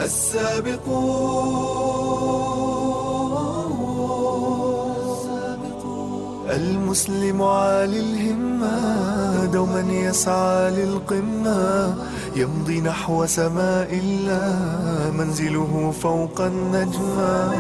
السابقون المسلم عالي الهمة دوما يسعى للقمة يمضي نحو سماء الله منزله فوق النجمة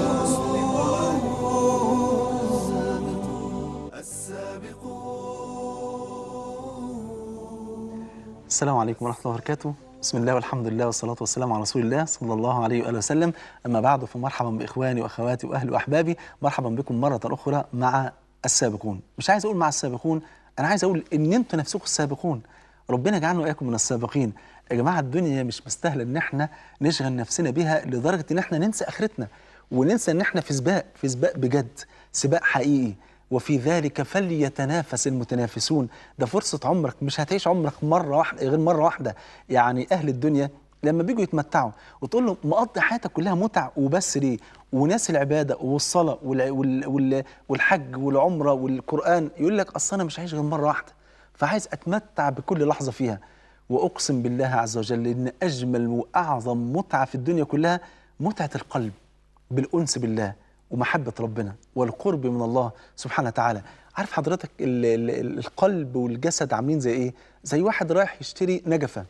السلام عليكم ورحمة الله وبركاته بسم الله والحمد لله والصلاة والسلام على رسول الله صلى الله عليه وآله وسلم أما بعد فمرحبا بإخواني وأخواتي وأهلي وأحبابي مرحبا بكم مرة أخرى مع السابقون مش عايز أقول مع السابقون أنا عايز أقول إن أنتوا نفسكم السابقون ربنا يجعلنا وإياكم من السابقين يا جماعة الدنيا مش مستاهلة إن إحنا نشغل نفسنا بيها لدرجة إن إحنا ننسى آخرتنا وننسى إن إحنا في سباق في سباق بجد سباق حقيقي وفي ذلك فليتنافس المتنافسون ده فرصة عمرك مش هتعيش عمرك مرة واحدة غير مرة واحدة يعني أهل الدنيا لما بيجوا يتمتعوا وتقول له مقضي حياتك كلها متع وبس ليه وناس العبادة والصلاة وال وال وال والحج والعمرة والقرآن يقول لك أصل أنا مش هعيش غير مرة واحدة فعايز أتمتع بكل لحظة فيها وأقسم بالله عز وجل إن أجمل وأعظم متعة في الدنيا كلها متعة القلب بالأنس بالله ومحبة ربنا والقرب من الله سبحانه وتعالى عارف حضرتك ال ال القلب والجسد عاملين زي ايه زي واحد رايح يشتري نجفة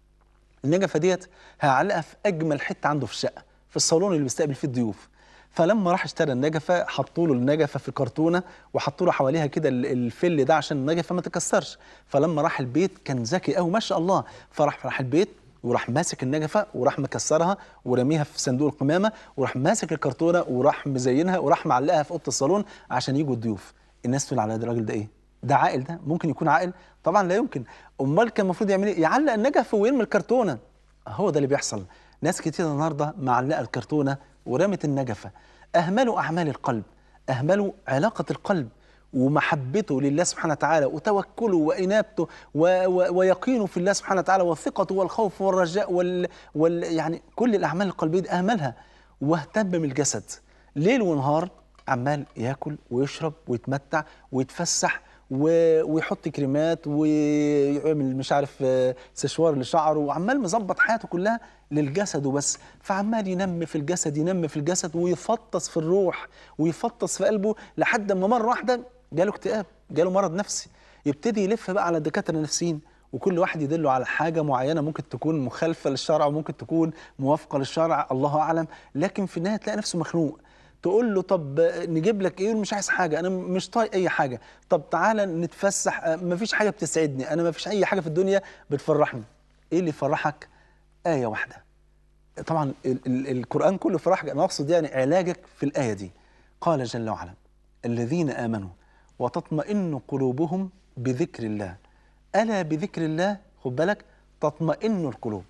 النجفة ديت هيعلقها في أجمل حتة عنده في الشقة في الصالون اللي بيستقبل فيه الضيوف فلما راح اشترى النجفة حطوا له النجفة في كرتونة وحطوا له حواليها كده ال- الفل ده عشان النجفة ما تكسرش فلما راح البيت كان ذكي قوي ما شاء الله فراح راح البيت وراح ماسك النجفة وراح مكسرها ورميها في صندوق القمامة وراح ماسك الكرتونة وراح مزينها وراح معلقها في أوضة الصالون عشان يجوا الضيوف الناس تقول على الراجل ده إيه؟ ده عاقل ده ممكن يكون عاقل طبعا لا يمكن امال كان المفروض يعمل ايه يعلق النجفه ويرمي الكرتونه هو ده اللي بيحصل ناس كتير النهارده معلقه الكرتونه ورمت النجفه اهملوا اعمال القلب اهملوا علاقه القلب ومحبته لله سبحانه وتعالى وتوكله وانابته و و ويقينه في الله سبحانه وتعالى وثقته والخوف والرجاء وال, وال يعني كل الاعمال القلبيه دي اهملها واهتم بالجسد ليل ونهار عمال ياكل ويشرب ويتمتع ويتفسح و- ويحط كريمات ويعمل مش عارف آه، سشوار لشعره وعمال مظبط حياته كلها للجسد وبس فعمال ينمي في الجسد ينمي في الجسد ويفطس في الروح ويفطس في قلبه لحد ما مره واحده جاله اكتئاب جاله مرض نفسي يبتدي يلف بقى على الدكاتره النفسيين وكل واحد يدله على حاجة معينة ممكن تكون مخالفة للشرع وممكن تكون موافقة للشرع الله أعلم لكن في النهاية تلاقي نفسه مخنوق تقول له طب نجيب لك ايه يقول مش عايز حاجه انا مش طايق اي حاجه طب تعالى نتفسح آه، مفيش حاجه بتسعدني انا مفيش اي حاجه في الدنيا بتفرحني ايه اللي يفرحك ايه واحده طبعا ال ال القران كله فرحك انا اقصد يعني علاجك في الايه دي قال جل وعلا الذين امنوا وتطمئن قلوبهم بذكر الله الا بذكر الله خد بالك تطمئن القلوب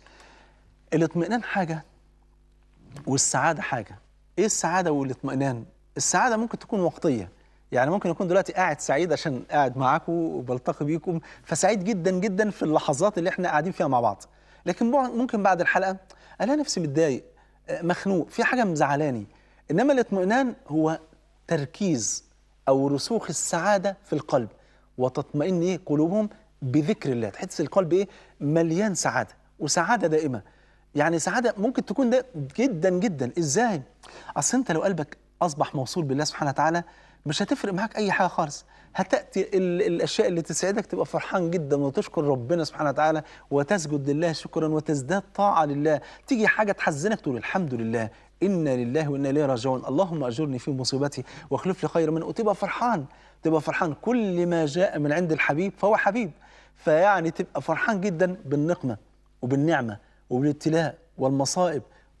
الاطمئنان حاجه والسعاده حاجه ايه السعاده والاطمئنان السعاده ممكن تكون وقتيه يعني ممكن اكون دلوقتي قاعد سعيد عشان قاعد معاكم وبلتقي بيكم فسعيد جدا جدا في اللحظات اللي احنا قاعدين فيها مع بعض لكن بع- ممكن بعد الحلقه الاقي نفسي متضايق آه، مخنوق في حاجه مزعلاني انما الاطمئنان هو تركيز او رسوخ السعاده في القلب وتطمئن ايه قلوبهم بذكر الله تحس القلب ايه مليان سعاده وسعاده دائمه يعني سعاده ممكن تكون ده جدا جدا ازاي اصل انت لو قلبك اصبح موصول بالله سبحانه وتعالى مش هتفرق معاك اي حاجه خالص هتاتي ال- الاشياء اللي تسعدك تبقى فرحان جدا وتشكر ربنا سبحانه وتعالى وتسجد لله شكرا وتزداد طاعه لله تيجي حاجه تحزنك تقول الحمد لله انا لله وانا اليه راجعون اللهم اجرني في مصيبتي واخلف لي خير منه وتبقى فرحان تبقى فرحان كل ما جاء من عند الحبيب فهو حبيب فيعني تبقى فرحان جدا بالنقمه وبالنعمه وبالابتلاء والمصائب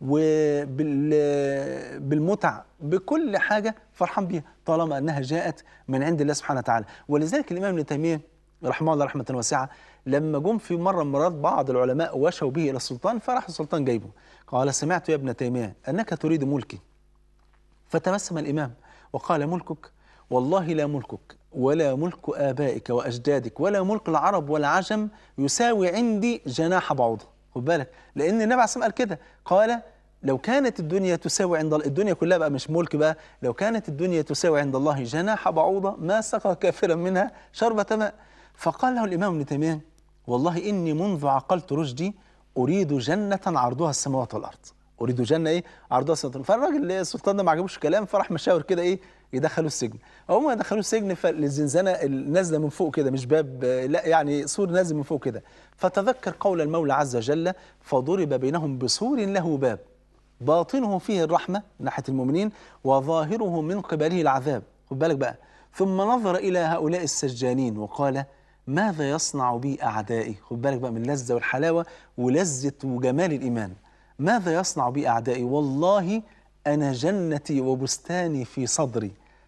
وبالمتع بكل حاجه فرحان بيها طالما انها جاءت من عند الله سبحانه وتعالى ولذلك الامام ابن تيميه رحمه الله رحمه واسعه لما جم في مره من المرات بعض العلماء وشوا به الى السلطان فراح السلطان جايبه قال سمعت يا ابن تيميه انك تريد ملكي فتبسم الإمام وقال ملكك والله لا ملكك ولا ملك آبائك وأجدادك ولا ملك العرب والعجم يساوي عندي جناح بعوضة خد بالك لأن النبي عليه الصلاة والسلام قال كده قال لو كانت الدنيا تساوي عند الله الدنيا كلها بقى مش ملك بقى لو كانت الدنيا تساوي عند الله جناح بعوضة ما سقى كافرا منها شربة ماء فقال له الإمام ابن تيمية والله إني منذ عقلت رشدي اريد جنه عرضها السماوات والارض اريد جنه ايه عرضها السماوات والارض فالراجل السلطان ده ما عجبوش الكلام فراح مشاور كده ايه يدخلوا السجن هم دخلوه السجن فالزنزانه نازله من فوق كده مش باب لا يعني سور نازل من فوق كده فتذكر قول المولى عز وجل فضرب بينهم بسور له باب باطنه فيه الرحمه ناحيه المؤمنين وظاهره من قبله العذاب خد بالك بقى ثم نظر الى هؤلاء السجانين وقال ماذا يصنع بي اعدائي خد بالك بقى من اللذه والحلاوه ولذه وجمال الايمان ماذا يصنع بي اعدائي والله انا جنتي وبستاني في صدري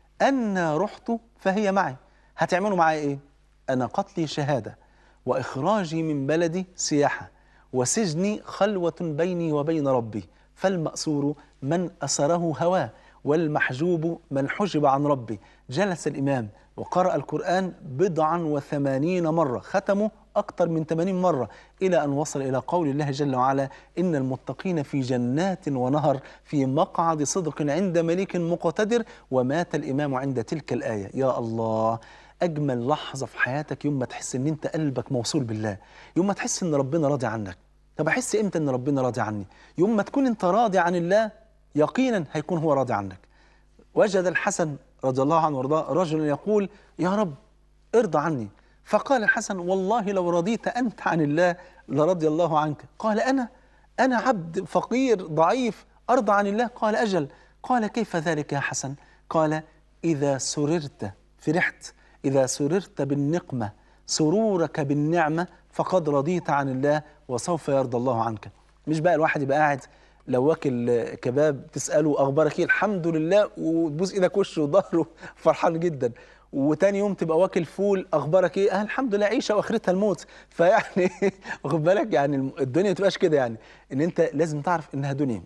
أنا رحت فهي معي هتعملوا معي إيه؟ أنا قتلي شهادة وإخراجي من بلدي سياحة وسجني خلوة بيني وبين ربي فالمأسور من أسره هواه والمحجوب من حجب عن ربي جلس الإمام وقرأ القرآن بضعا وثمانين مرة ختمه أكثر من 80 مرة إلى أن وصل إلى قول الله جل وعلا إن المتقين في جنات ونهر في مقعد صدق عند مليك مقتدر ومات الإمام عند تلك الآية يا الله أجمل لحظة في حياتك يوم ما تحس إن أنت قلبك موصول بالله يوم ما تحس إن ربنا راضي عنك طب أحس إمتى إن ربنا راضي عني يوم ما تكون أنت راضي عن الله يقينا هيكون هو راضي عنك وجد الحسن رضي الله عنه وارضاه رجلا يقول يا رب ارضى عني فقال الحسن والله لو رضيت أنت عن الله لرضي الله عنك قال أنا أنا عبد فقير ضعيف أرضى عن الله قال أجل قال كيف ذلك يا حسن قال إذا سررت فرحت إذا سررت بالنقمة سرورك بالنعمة فقد رضيت عن الله وسوف يرضى الله عنك مش بقى الواحد يبقى قاعد لو واكل كباب تسأله أخبارك إيه الحمد لله وتبوس إيدك وشه وظهره فرحان جدا وتاني يوم تبقى واكل فول اخبارك ايه؟ آه الحمد لله عيشه واخرتها الموت فيعني واخد بالك يعني الدنيا ما تبقاش كده يعني ان انت لازم تعرف انها دنيا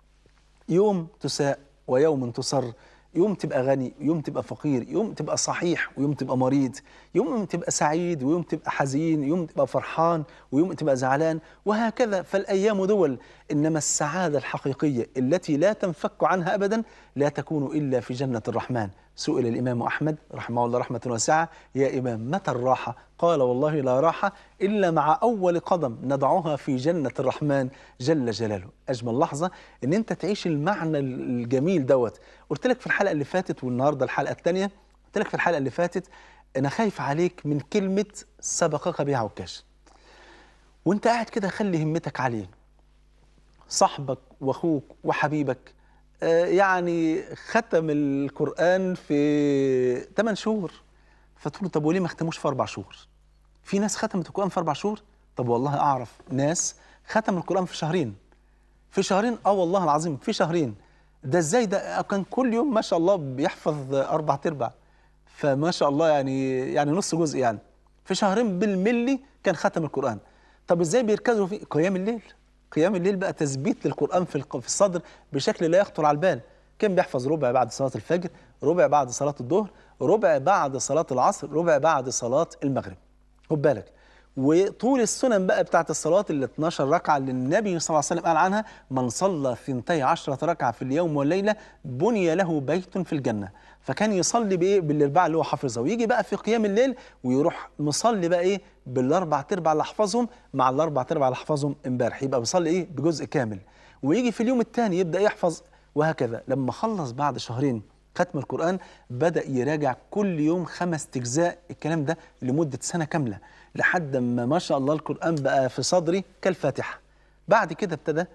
يوم تساء ويوم تصر يوم تبقى غني يوم تبقى فقير يوم تبقى صحيح ويوم تبقى مريض يوم تبقى سعيد ويوم تبقى حزين يوم تبقى فرحان ويوم تبقى زعلان وهكذا فالأيام دول إنما السعادة الحقيقية التي لا تنفك عنها أبدا لا تكون إلا في جنة الرحمن سئل الإمام أحمد رحمه الله رحمة واسعة يا إمام متى الراحة قال والله لا راحة إلا مع أول قدم ندعوها في جنة الرحمن جل جلاله أجمل لحظة إن أنت تعيش المعنى الجميل دوت قلت لك في الحلقة اللي فاتت والنهاردة الحلقة الثانية قلت لك في الحلقة اللي فاتت أنا خايف عليك من كلمة سبقك بها عكاش وانت قاعد كده خلي همتك عليه صاحبك واخوك وحبيبك يعني ختم القرآن في 8 شهور فتقول له طب وليه ما ختموش في أربع شهور؟ في ناس ختمت القرآن في أربع شهور؟ طب والله أعرف ناس ختم القرآن في شهرين في شهرين اه والله العظيم في شهرين ده ازاي ده كان كل يوم ما شاء الله بيحفظ أربع تربع فما شاء الله يعني يعني نص جزء يعني في شهرين بالملي كان ختم القرآن طب ازاي بيركزوا في قيام الليل قيام الليل بقى تثبيت للقرآن في في الصدر بشكل لا يخطر على البال كان بيحفظ ربع بعد صلاة الفجر ربع بعد صلاة الظهر ربع بعد صلاة العصر ربع بعد صلاة المغرب خد بالك وطول السنن بقى بتاعت الصلاة اللي 12 ركعة اللي النبي صلى الله عليه وسلم قال عنها من صلى ثنتي عشرة ركعة في اليوم والليلة بني له بيت في الجنة فكان يصلي بايه بالارباع اللي هو حافظها ويجي بقى في قيام الليل ويروح مصلي بقى ايه بالاربع تربع اللي حفظهم مع الاربع تربع اللي حفظهم امبارح يبقى بيصلي ايه بجزء كامل ويجي في اليوم الثاني يبدا يحفظ وهكذا لما خلص بعد شهرين ختم القرآن بدأ يراجع كل يوم خمس أجزاء الكلام ده لمدة سنة كاملة لحد ما ما شاء الله القرآن بقى في صدري كالفاتحة بعد كده ابتدى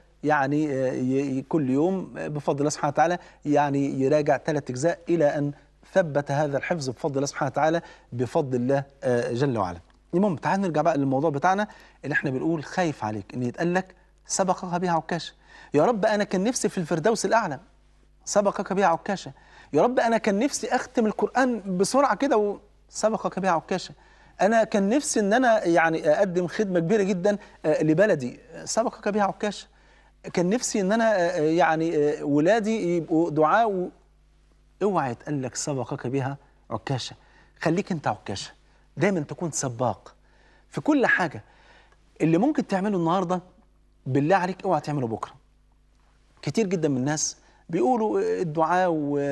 يعني كل يوم بفضل الله سبحانه وتعالى يعني يراجع ثلاث أجزاء إلى أن ثبت هذا الحفظ بفضل الله سبحانه وتعالى بفضل الله جل وعلا المهم تعال نرجع بقى للموضوع بتاعنا اللي احنا بنقول خايف عليك ان يتقال لك سبقك بها عكاشه يا رب انا كان نفسي في الفردوس الاعلى سبقك بها عكاشه يا رب انا كان نفسي اختم القران بسرعه كده وسبقك بها عكاشه انا كان نفسي ان انا يعني اقدم خدمه كبيره جدا لبلدي سبقك بها عكاشه كان نفسي ان انا يعني ولادي يبقوا دعاء و... اوعى يتقال لك سبقك بها عكاشه خليك انت عكاشه دايما تكون سباق في كل حاجه اللي ممكن تعمله النهارده بالله عليك اوعى تعمله بكره كتير جدا من الناس بيقولوا الدعاء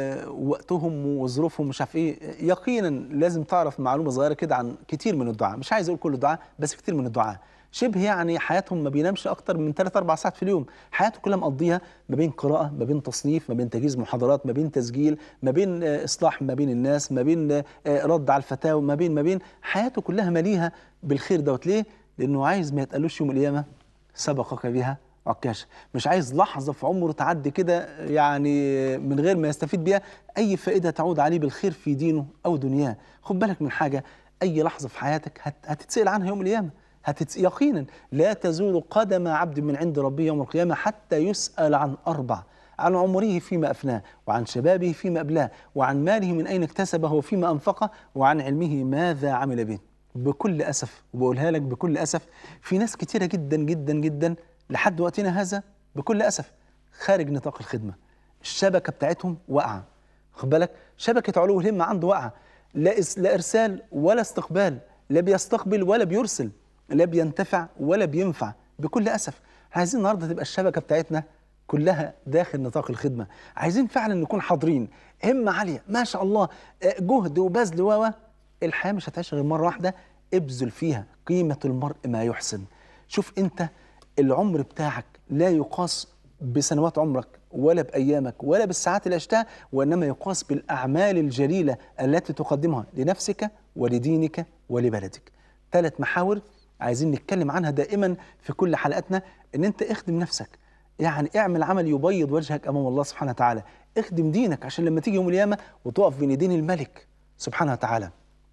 ووقتهم وظروفهم مش عارف ايه يقينا لازم تعرف معلومه صغيره كده عن كتير من الدعاء مش عايز اقول كل الدعاء بس كتير من الدعاء شبه يعني حياتهم ما بينامش اكتر من 3 4 ساعات في اليوم حياته كلها مقضيها ما بين قراءه ما بين تصنيف ما بين تجهيز محاضرات ما بين تسجيل ما بين آه، اصلاح ما بين الناس ما بين آه، آه، رد على الفتاوى ما بين ما بين حياته كلها مليها بالخير دوت ليه لانه عايز ما يتقالوش يوم القيامه سبقك بها عكاشة مش عايز لحظة في عمره تعدي كده يعني من غير ما يستفيد بيها أي فائدة تعود عليه بالخير في دينه أو دنياه خد بالك من حاجة أي لحظة في حياتك هت هتتسأل عنها يوم القيامة هتتس... يقينا لا تزول قدم عبد من عند ربه يوم القيامة حتى يسأل عن أربع عن عمره فيما أفناه وعن شبابه فيما أبلاه وعن ماله من أين اكتسبه وفيما أنفقه وعن علمه ماذا عمل به بكل أسف وبقولها لك بكل أسف في ناس كتيرة جدا جدا جدا لحد وقتنا هذا بكل أسف خارج نطاق الخدمة الشبكة بتاعتهم واقعة خد بالك شبكة علو الهمة عنده واقعة لا, إس- لا إرسال ولا استقبال لا بيستقبل ولا بيرسل لا بينتفع ولا بينفع بكل أسف إحنا عايزين النهاردة تبقى الشبكة بتاعتنا كلها داخل نطاق الخدمة عايزين فعلا نكون حاضرين همة عالية ما شاء الله آه، جهد وبذل و و. الحياة مش هتعيش غير مرة واحدة ابذل فيها قيمة المرء ما يحسن شوف انت العمر بتاعك لا يقاس بسنوات عمرك ولا بأيامك ولا بالساعات اللي عشتها وإنما يقاس بالأعمال الجليلة التي تقدمها لنفسك ولدينك ولبلدك ثلاث محاور عايزين نتكلم عنها دائما في كل حلقاتنا ان انت اخدم نفسك يعني اعمل عمل يبيض وجهك امام الله سبحانه وتعالى اخدم دينك عشان لما تيجي يوم القيامه وتقف بين يدين الملك سبحانه وتعالى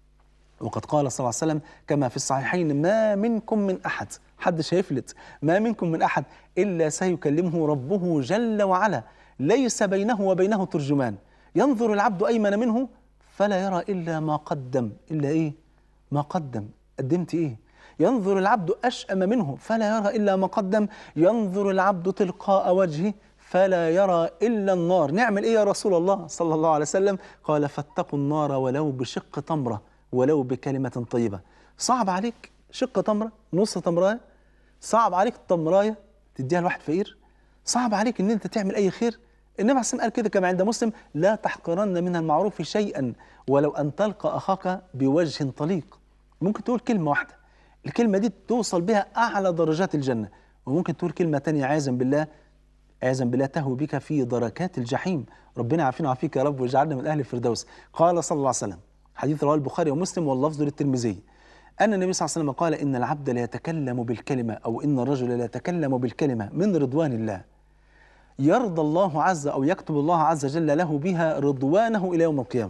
وقد قال صلى الله عليه وسلم كما في الصحيحين ما منكم من احد حد هيفلت ما منكم من احد الا سيكلمه ربه جل وعلا ليس بينه وبينه ترجمان ينظر العبد ايمن منه فلا يرى الا ما قدم الا ايه ما قدم قدمت ايه ينظر العبد اشأم منه فلا يرى الا ما قدم ينظر العبد تلقاء وجهه فلا يرى الا النار نعمل ايه يا رسول الله صلى الله عليه وسلم قال فاتقوا النار ولو بشق تمره ولو بكلمه طيبه صعب عليك شق تمره نص تمرايه صعب عليك التمرايه تديها لواحد فقير صعب عليك ان انت تعمل اي خير النبي عليه الصلاه والسلام قال كده كما عند مسلم لا تحقرن من المعروف شيئا ولو ان تلقى اخاك بوجه طليق ممكن تقول كلمه واحده الكلمه دي توصل بها اعلى درجات الجنه وممكن تقول كلمه تانية عياذا بالله عياذا بالله تهوي بك في دركات الجحيم ربنا يعافينا ويعافيك يا رب واجعلنا من اهل الفردوس قال صلى الله عليه وسلم حديث رواه البخاري ومسلم واللفظ للترمذي أن النبي صلى الله عليه وسلم قال إن العبد لا يتكلم بالكلمة أو إن الرجل لا يتكلم بالكلمة من رضوان الله يرضى الله عز أو يكتب الله عز وجل له بها رضوانه إلى يوم القيامة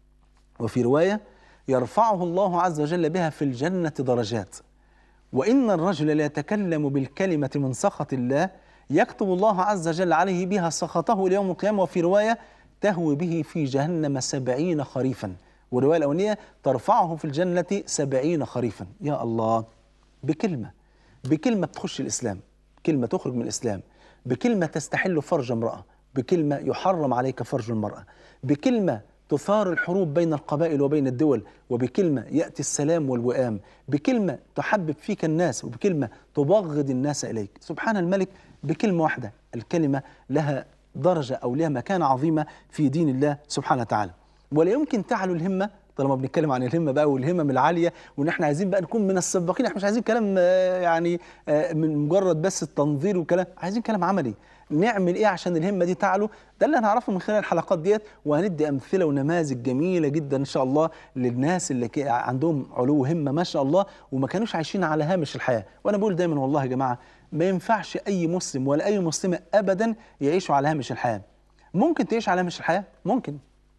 وفي رواية يرفعه الله عز وجل بها في الجنة درجات وإن الرجل لا يتكلم بالكلمة من سخط الله يكتب الله عز وجل عليه بها سخطه ليوم القيامة وفي رواية تهوي به في جهنم سبعين خريفا والرواية الأولانية ترفعه في الجنة سبعين خريفا يا الله بكلمة بكلمة تخش الإسلام كلمة تخرج من الإسلام بكلمة تستحل فرج امرأة بكلمة يحرم عليك فرج المرأة بكلمة تثار الحروب بين القبائل وبين الدول وبكلمة يأتي السلام والوئام بكلمة تحبب فيك الناس وبكلمة تبغض الناس إليك سبحان الملك بكلمة واحدة الكلمة لها درجة أو لها مكانة عظيمة في دين الله سبحانه وتعالى ولا يمكن تعلو الهمة طالما بنتكلم عن الهمة بقى والهمم العالية وإن إحنا عايزين بقى نكون من السباقين إحنا مش عايزين كلام آه، يعني آه، من مجرد بس التنظير وكلام عايزين كلام عملي نعمل إيه عشان الهمة دي تعلو ده اللي هنعرفه من خلال الحلقات ديت وهندي أمثلة ونماذج جميلة جدا إن شاء الله للناس اللي كي- عندهم علو همة ما شاء الله وما كانوش عايشين على هامش الحياة وأنا بقول دايما والله يا جماعة ما ينفعش أي مسلم ولا أي مسلمة أبدا يعيشوا على هامش الحياة ممكن تعيش على هامش الحياة ممكن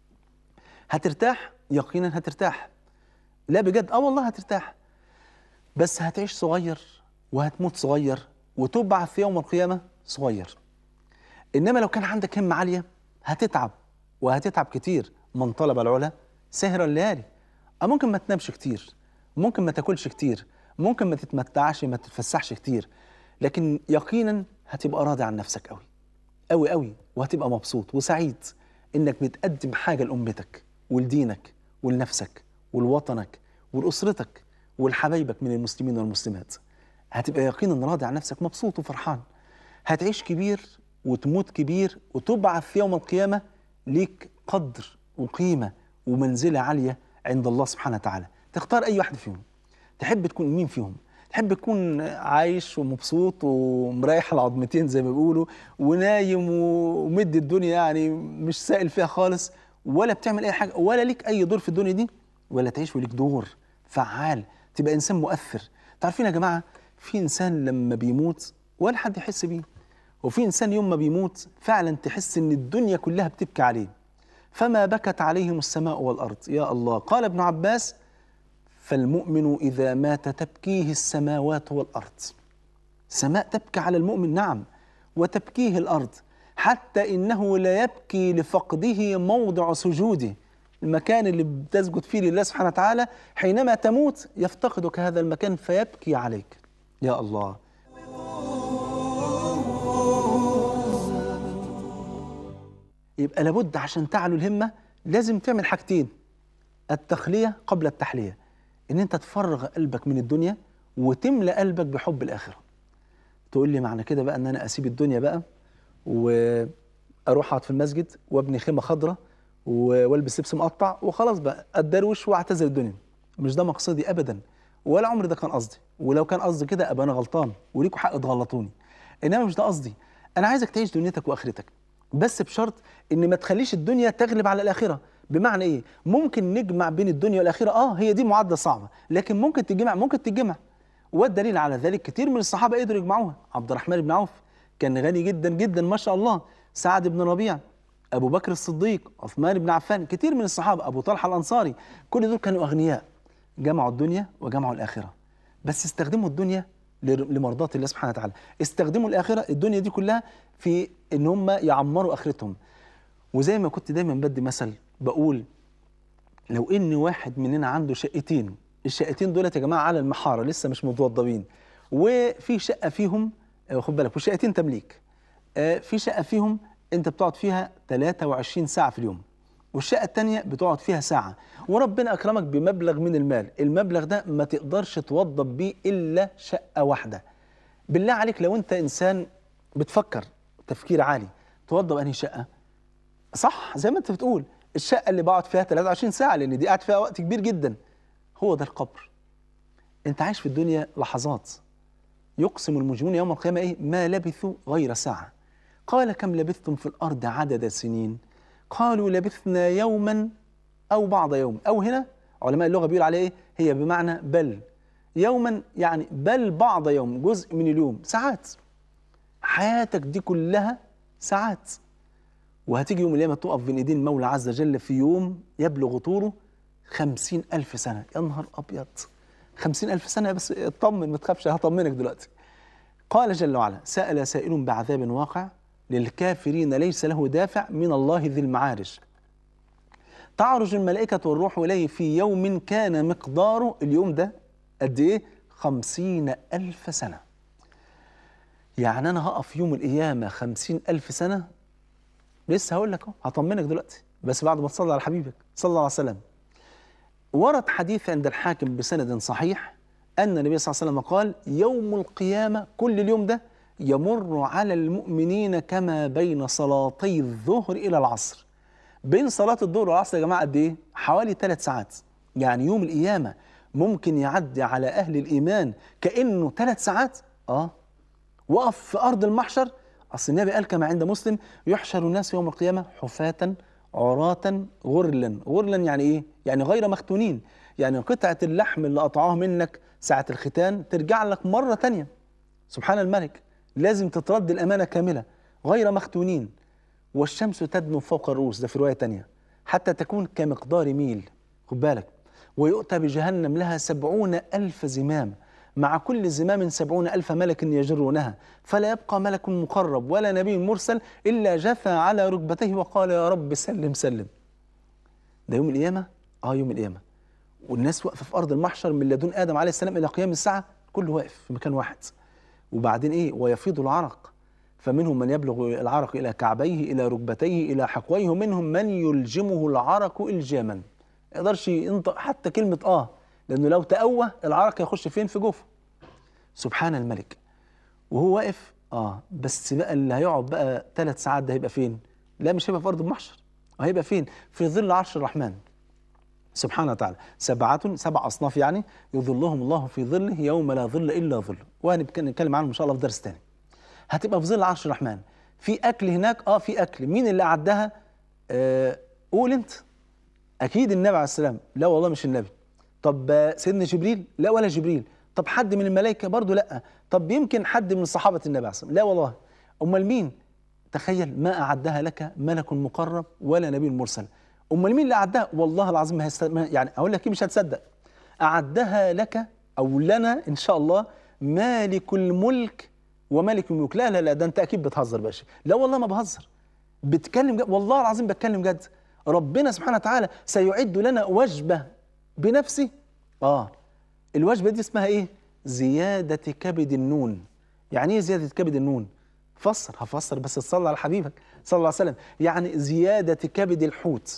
هترتاح يقينا هترتاح لا بجد اه والله هترتاح بس هتعيش صغير وهتموت صغير وتبعث يوم القيامة صغير إنما لو كان عندك همة عالية هتتعب وهتتعب كتير من طلب العلا سهر الليالي أو ممكن ما تنامش كتير ممكن ما تاكلش كتير ممكن ما تتمتعش ما تتفسحش كتير لكن يقينا هتبقى راضي عن نفسك قوي قوي قوي وهتبقى مبسوط وسعيد انك بتقدم حاجه لامتك ولدينك ولنفسك ولوطنك ولاسرتك ولحبايبك من المسلمين والمسلمات هتبقى يقينا راضي عن نفسك مبسوط وفرحان هتعيش كبير وتموت كبير وتبعث في يوم القيامه ليك قدر وقيمه ومنزله عاليه عند الله سبحانه وتعالى تختار اي واحد فيهم تحب تكون مين فيهم تحب تكون عايش ومبسوط ومريح العظمتين زي ما بيقولوا ونايم ومد الدنيا يعني مش سائل فيها خالص ولا بتعمل اي حاجه ولا ليك اي دور في الدنيا دي ولا تعيش وليك دور فعال تبقى انسان مؤثر تعرفين يا جماعه في انسان لما بيموت ولا حد يحس بيه وفي انسان يوم ما بيموت فعلا تحس ان الدنيا كلها بتبكي عليه فما بكت عليهم السماء والارض يا الله قال ابن عباس فالمؤمن اذا مات تبكيه السماوات والارض السماء تبكي على المؤمن نعم وتبكيه الارض حتى انه لا يبكي لفقده موضع سجوده المكان اللي بتسجد فيه لله سبحانه وتعالى حينما تموت يفتقدك هذا المكان فيبكي عليك يا الله يبقى لابد عشان تعلو الهمة لازم تعمل حاجتين التخلية قبل التحلية ان انت تفرغ قلبك من الدنيا وتملى قلبك بحب الآخرة تقول لي معنى كده بقى ان انا اسيب الدنيا بقى واروح اقعد في المسجد وابني خيمة خضراء و- والبس لبس مقطع وخلاص بقى اتدروش واعتزل الدنيا مش ده مقصدي ابدا ولا عمري ده كان قصدي ولو كان قصدي كده ابقى انا غلطان وليكوا حق تغلطوني انما مش ده قصدي انا عايزك تعيش دنيتك واخرتك بس بشرط ان ما تخليش الدنيا تغلب على الاخره بمعنى ايه ممكن نجمع بين الدنيا والاخره اه هي دي معادله صعبه لكن ممكن تجمع ممكن تتجمع والدليل على ذلك كتير من الصحابه قدروا يجمعوها عبد الرحمن بن عوف كان غني جدا جدا ما شاء الله سعد بن ربيع ابو بكر الصديق عثمان بن عفان كتير من الصحابه ابو طلحه الانصاري كل دول كانوا اغنياء جمعوا الدنيا وجمعوا الاخره بس استخدموا الدنيا لر- لمرضاة الله سبحانه وتعالى استخدموا الآخرة الدنيا دي كلها في إن هم يعمروا آخرتهم وزي ما كنت دايما بدي مثل بقول لو إن واحد مننا عنده شقتين الشقتين دولت يا جماعة على المحارة لسه مش متوضبين وفي شقة فيهم آه، خد بالك والشقتين تمليك آه، في شقة فيهم أنت بتقعد فيها 23 ساعة في اليوم والشقة التانية بتقعد فيها ساعة وربنا أكرمك بمبلغ من المال المبلغ ده ما تقدرش توضب بيه إلا شقة واحدة بالله عليك لو أنت إنسان بتفكر تفكير عالي توضب أنهي شقة صح زي ما أنت بتقول الشقة اللي بقعد فيها 23 ساعة لأن دي قاعد فيها وقت كبير جدا هو ده القبر أنت عايش في الدنيا لحظات يقسم المجرمون يوم القيامة إيه ما لبثوا غير ساعة قال كم لبثتم في الأرض عدد سنين قالوا لبثنا يوما أو بعض يوم أو هنا علماء اللغة بيقول عليه إيه هي بمعنى بل يوما يعني بل بعض يوم جزء من اليوم ساعات حياتك دي كلها ساعات وهتيجي يوم القيامة تقف بين ايدين المولى عز وجل في يوم يبلغ طوله خمسين ألف سنة يا نهار أبيض خمسين ألف سنة بس اطمن ما تخافش هطمنك دلوقتي قال جل وعلا سأل سائل بعذاب واقع للكافرين ليس له دافع من الله ذي المعارج تعرج الملائكة والروح إليه في يوم كان مقداره اليوم ده قد إيه؟ خمسين ألف سنة يعني أنا هقف يوم القيامة خمسين ألف سنة لسه هقول لك أهو هطمنك دلوقتي بس بعد ما تصلي على حبيبك صلى الله عليه وسلم ورد حديث عند الحاكم بسند صحيح أن النبي صلى الله عليه وسلم قال يوم القيامة كل اليوم ده يمر على المؤمنين كما بين صلاتي الظهر إلى العصر بين صلاة الظهر والعصر يا جماعة قد إيه؟ حوالي ثلاث ساعات يعني يوم القيامة ممكن يعدي على أهل الإيمان كأنه ثلاث ساعات آه وقف في أرض المحشر أصل النبي قال كما عند مسلم يحشر الناس يوم القيامة حفاة عراة غرلا غرلا يعني إيه؟ يعني غير مختونين يعني قطعة اللحم اللي قطعوها منك ساعة الختان ترجع لك مرة تانية سبحان الملك لازم تترد الأمانة كاملة غير مختونين والشمس تدنو فوق الرؤوس ده في رواية تانية حتى تكون كمقدار ميل خد بالك ويؤتى بجهنم لها سبعون ألف زمام مع كل زمام سبعون ألف ملك يجرونها فلا يبقى ملك مقرب ولا نبي مرسل إلا جثى على ركبتيه وقال يا رب سلم سلم ده يوم القيامة آه يوم القيامة والناس واقفة في أرض المحشر من لدن آدم عليه السلام إلى قيام الساعة كله واقف في مكان واحد وبعدين إيه ويفيض العرق فمنهم من يبلغ العرق إلى كعبيه إلى ركبتيه إلى حقويه ومنهم من يلجمه العرق إلجاما ما يقدرش ينطق حتى كلمة آه لأنه لو تأوه العرق يخش فين في جوفه سبحان الملك وهو واقف آه بس بقى اللي هيقعد بقى ثلاث ساعات ده هيبقى فين لا مش هيبقى في أرض المحشر هيبقى فين في ظل عرش الرحمن سبحانه وتعالى سبعة سبع أصناف يعني يظلهم الله في ظله يوم لا ظل إلا ظله وهنتكلم عنهم إن شاء الله في درس تاني هتبقى في ظل عرش الرحمن في أكل هناك آه في أكل مين اللي أعدها آه قول أنت أكيد النبي عليه السلام لا والله مش النبي طب آه، سيدنا جبريل لا ولا جبريل طب حد من الملائكة برضه لا طب يمكن حد من صحابة النبي عليه السلام لا والله أمال مين تخيل ما أعدها لك ملك مقرب ولا نبي مرسل أمال مين اللي أعدها والله العظيم ما هست... ما- يعني أقول لك إيه مش هتصدق أعدها لك أو لنا إن شاء الله مالك الملك وملك الملوك لا لا لا ده أنت أكيد بتهزر باشا لا والله ما بهزر بتكلم جد والله العظيم بتكلم جد ربنا سبحانه وتعالى سيعد لنا وجبة بنفسه آه الوجبة دي اسمها إيه زيادة كبد النون يعني إيه زيادة كبد النون فسر هفسر بس تصلي على حبيبك صلى الله عليه وسلم يعني زيادة كبد الحوت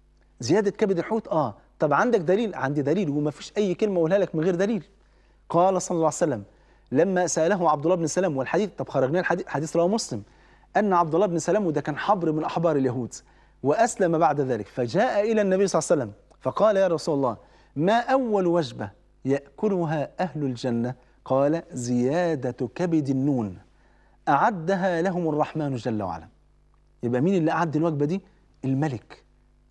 زيادة كبد الحوت اه طب عندك دليل عندي دليل وما فيش اي كلمة اقولها لك من غير دليل قال صلى الله عليه وسلم لما سأله عبد الله بن سلام والحديث طب خرجنا الحديث حديث رواه مسلم أن عبد الله بن سلام وده كان حبر من أحبار اليهود وأسلم بعد ذلك فجاء إلى النبي صلى الله عليه وسلم فقال يا رسول الله ما أول وجبة يأكلها أهل الجنة قال زيادة كبد النون أعدها لهم الرحمن جل وعلا يبقى مين اللي أعد الوجبة دي الملك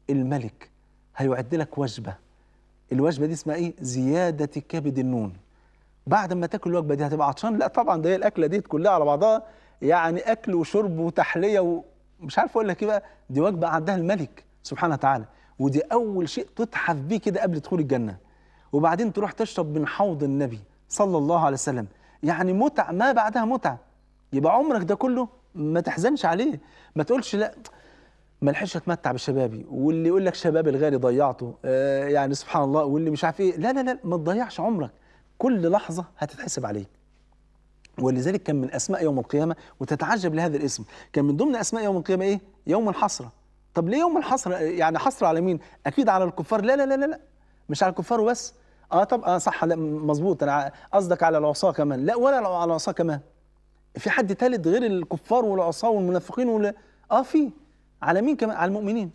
الملك هيعد لك وجبة الوجبة دي اسمها ايه زيادة كبد النون بعد ما تاكل الوجبة دي هتبقى عطشان لا طبعا ده هي الأكلة دي كلها على بعضها يعني أكل وشرب وتحلية ومش عارف أقول لك إيه بقى دي وجبة أعدها الملك سبحانه وتعالى ودي أول شيء تتحف بيه كده قبل دخول الجنة وبعدين تروح تشرب من حوض النبي صلى الله عليه وسلم يعني متع ما بعدها متع يبقى عمرك ده كله ما تحزنش عليه ما تقولش لا ما لحقش اتمتع بشبابي واللي يقول لك شباب الغالي ضيعته آه يعني سبحان الله واللي مش عارف ايه لا لا لا ما تضيعش عمرك كل لحظه هتتحسب عليك ولذلك كان من اسماء يوم القيامه وتتعجب لهذا الاسم كان من ضمن اسماء يوم القيامه ايه يوم الحسره طب ليه يوم الحسره يعني حسره على مين اكيد على الكفار لا لا لا لا, لا. مش على الكفار وبس اه طب اه صح لا مظبوط انا قصدك على العصاه كمان لا ولا على العصاه كمان في حد ثالث غير الكفار والعصاه والمنافقين ولا اه في على مين كمان على المؤمنين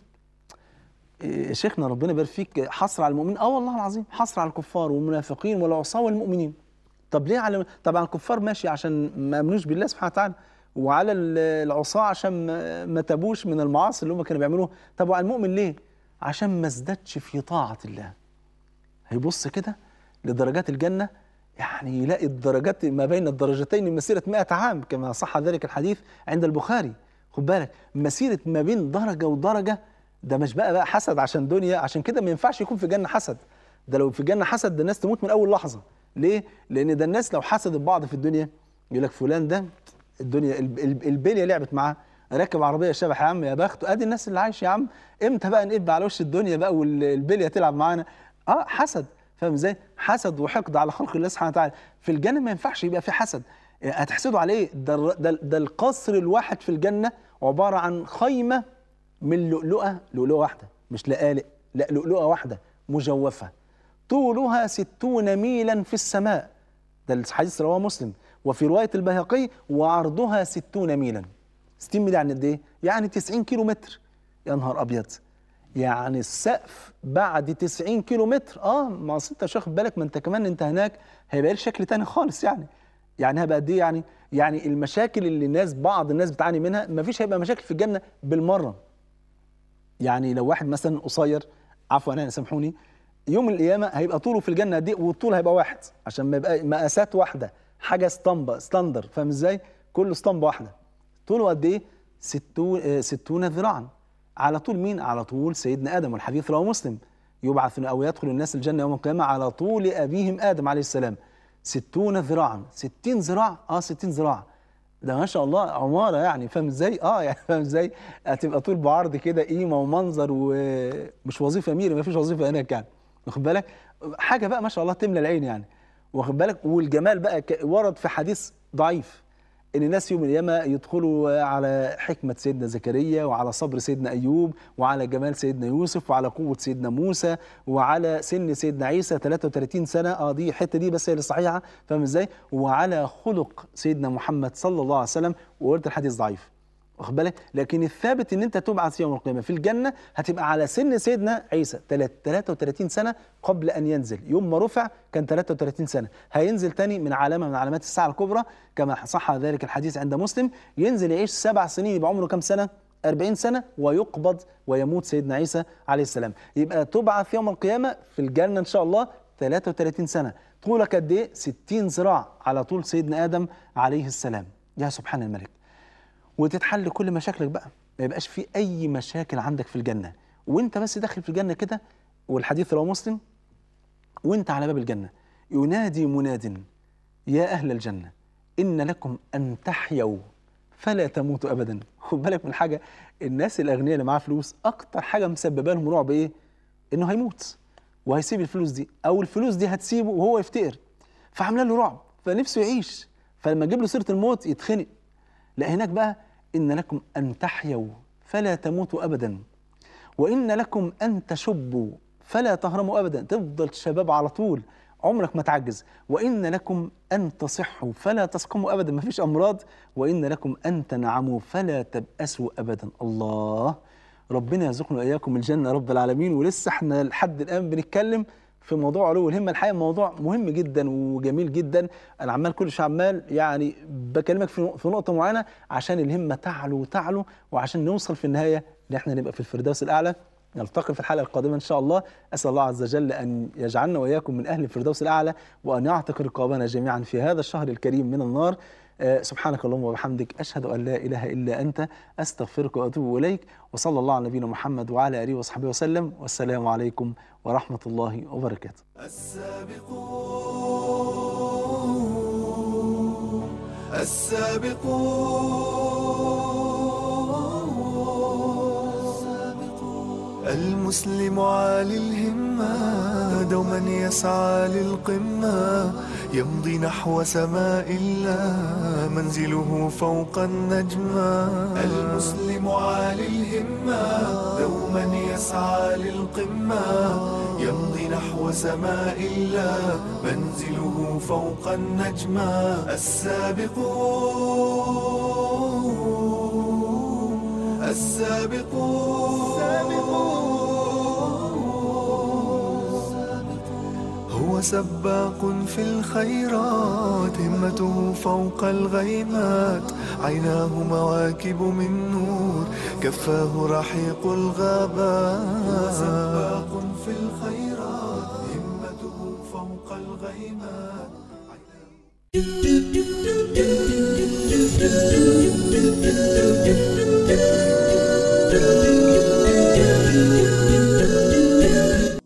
إيه شيخنا ربنا يبارك فيك حصر على المؤمنين اه والله العظيم حصر على الكفار والمنافقين والعصاه والمؤمنين طب ليه على طبعا الكفار ماشي عشان ما امنوش بالله سبحانه وتعالى وعلى العصاه عشان ما تابوش من المعاصي اللي هم كانوا بيعملوها طب وعلى المؤمن ليه عشان ما ازدادش في طاعه الله هيبص كده لدرجات الجنه يعني يلاقي الدرجات ما بين الدرجتين مسيره 100 عام كما صح ذلك الحديث عند البخاري خد بالك مسيره ما بين درجه ودرجه ده مش بقى بقى حسد عشان دنيا عشان كده ما ينفعش يكون في جنه حسد ده لو في جنه حسد ده الناس تموت من اول لحظه ليه لان ده الناس لو حسدت بعض في الدنيا يقول لك فلان ده الدنيا البليه لعبت معاه راكب عربيه شبح يا عم يا بخته ادي الناس اللي عايشه يا عم امتى بقى نقب على وش الدنيا بقى والبليه تلعب معانا اه حسد فاهم ازاي حسد وحقد على خلق الله سبحانه وتعالى في الجنه ما ينفعش يبقى في حسد هتحسدوا على ايه ده, ده, ده القصر الواحد في الجنه عباره عن خيمه من لؤلؤه لؤلؤه واحده مش لقالق لا لؤلؤه واحده مجوفه طولها ستون ميلا في السماء ده الحديث رواه مسلم وفي روايه البيهقي وعرضها ستون ميلا 60 ميل يعني قد ايه؟ يعني 90 كيلو متر يا نهار ابيض يعني السقف بعد 90 كيلو متر اه ما اصل انت مش واخد بالك ما انت كمان انت هناك هيبقى لك شكل تاني خالص يعني يعني هيبقى قد ايه يعني يعني المشاكل اللي الناس بعض الناس بتعاني منها ما فيش هيبقى مشاكل في الجنه بالمره يعني لو واحد مثلا قصير عفوا انا سامحوني يوم القيامه هيبقى طوله في الجنه قد ايه والطول هيبقى واحد عشان ما يبقى مقاسات واحده حاجه اسطمبه ستاندر فاهم ازاي كله اسطمبه واحده طوله قد ايه 60 60 ذراعا على طول مين على طول سيدنا ادم والحديث رواه مسلم يبعث او يدخل الناس الجنه يوم القيامه على طول ابيهم ادم عليه السلام 60 ذراعا 60 ذراع اه 60 ذراع ده ما شاء الله عماره يعني فاهم ازاي اه يعني فاهم ازاي هتبقى طول بعرض كده قيمه ومنظر ومش وظيفه ميري ما فيش وظيفه هناك يعني واخد بالك حاجه بقى ما شاء الله تملى العين يعني واخد بالك والجمال بقى ورد في حديث ضعيف ان الناس يوم القيامه يدخلوا على حكمه سيدنا زكريا وعلى صبر سيدنا ايوب وعلى جمال سيدنا يوسف وعلى قوه سيدنا موسى وعلى سن سيدنا عيسى 33 سنه اه دي الحته دي بس هي اللي صحيحه فاهم ازاي وعلى خلق سيدنا محمد صلى الله عليه وسلم وقلت الحديث ضعيف واخد بالك لكن الثابت ان انت تبعث يوم القيامه في الجنه هتبقى على سن سيدنا عيسى تلات- 33 سنه قبل ان ينزل يوم ما رفع كان 33 سنه هينزل تاني من علامه من علامات الساعه الكبرى كما صح ذلك الحديث عند مسلم ينزل يعيش سبع سنين يبقى عمره كام سنه 40 سنه ويقبض ويموت سيدنا عيسى عليه السلام يبقى تبعث يوم القيامه في الجنه ان شاء الله 33 سنه طولك قد ايه 60 ذراع على طول سيدنا ادم عليه السلام يا سبحان الملك وتتحل كل مشاكلك بقى ما يبقاش في اي مشاكل عندك في الجنه وانت بس داخل في الجنه كده والحديث رواه مسلم وانت على باب الجنه ينادي مناد يا اهل الجنه ان لكم ان تحيوا فلا تموتوا ابدا خد بالك من حاجه الناس الاغنياء اللي معاها فلوس اكتر حاجه مسببه لهم رعب ايه انه هيموت وهيسيب الفلوس دي او الفلوس دي هتسيبه وهو يفتقر فعامله له رعب فنفسه يعيش فلما تجيب له سيره الموت يتخنق لا هناك بقى إن لكم أن تحيوا فلا تموتوا أبدا وإن لكم أن تشبوا فلا تهرموا أبدا تفضل شباب على طول عمرك ما تعجز وإن لكم أن تصحوا فلا تسقموا أبدا ما فيش أمراض وإن لكم أن تنعموا فلا تبأسوا أبدا الله ربنا يرزقنا وإياكم الجنة رب العالمين ولسه احنا لحد الآن بنتكلم في موضوع علو الهمه الحقيقه موضوع مهم جدا وجميل جدا انا عمال كل شويه عمال يعني بكلمك في في نقطه معينه عشان الهمه تعلو وتعلو وعشان نوصل في النهايه ان احنا نبقى في الفردوس الاعلى نلتقي في الحلقه القادمه ان شاء الله اسال الله عز وجل ان يجعلنا واياكم من اهل الفردوس الاعلى وان يعتق رقابنا جميعا في هذا الشهر الكريم من النار آه، سبحانك اللهم وبحمدك اشهد ان لا اله الا انت استغفرك واتوب اليك وصلى الله على نبينا محمد وعلى اله وصحبه وسلم والسلام عليكم ورحمه الله وبركاته السابقون السابقون المسلم عالي الهمة دوما يسعى للقمة يمضي نحو سماء الله منزله فوق النجمة المسلم عالي الهمة دوما يسعى للقمة يمضي نحو سماء الله منزله فوق النجمة السابقون السابقون هو سباق في الخيرات همته فوق الغيمات عيناه مواكب من نور كفاه رحيق الغابات هو سباق في الخيرات همته فوق الغيمات